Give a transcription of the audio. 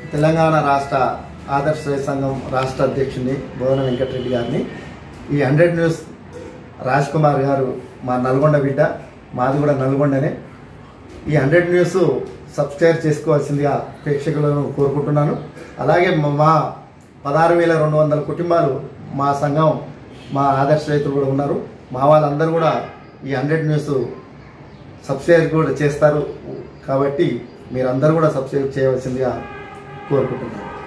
తెలంగాణ రాష్ట్ర ఆదర్శ రైతు సంఘం రాష్ట్ర అధ్యక్షుడిని బోధన వెంకటరెడ్డి గారిని ఈ హండ్రెడ్ న్యూస్ రాజ్ కుమార్ గారు మా నల్గొండ బిడ్డ మాది కూడా నల్గొండనే ఈ హండ్రెడ్ న్యూస్ సబ్స్క్రైబ్ చేసుకోవాల్సిందిగా ప్రేక్షకులను కోరుకుంటున్నాను అలాగే మా- మా పదహారు వేల రెండు వందల కుటుంబాలు మా సంఘం మా ఆదర్శ రైతులు కూడా ఉన్నారు మా వాళ్ళందరూ కూడా ఈ హండ్రెడ్ న్యూస్ సబ్స్క్రైబ్ కూడా చేస్తారు కాబట్టి మీరందరూ కూడా సబ్స్క్రైబ్ చేయవలసిందిగా కోరుకుంటున్నాను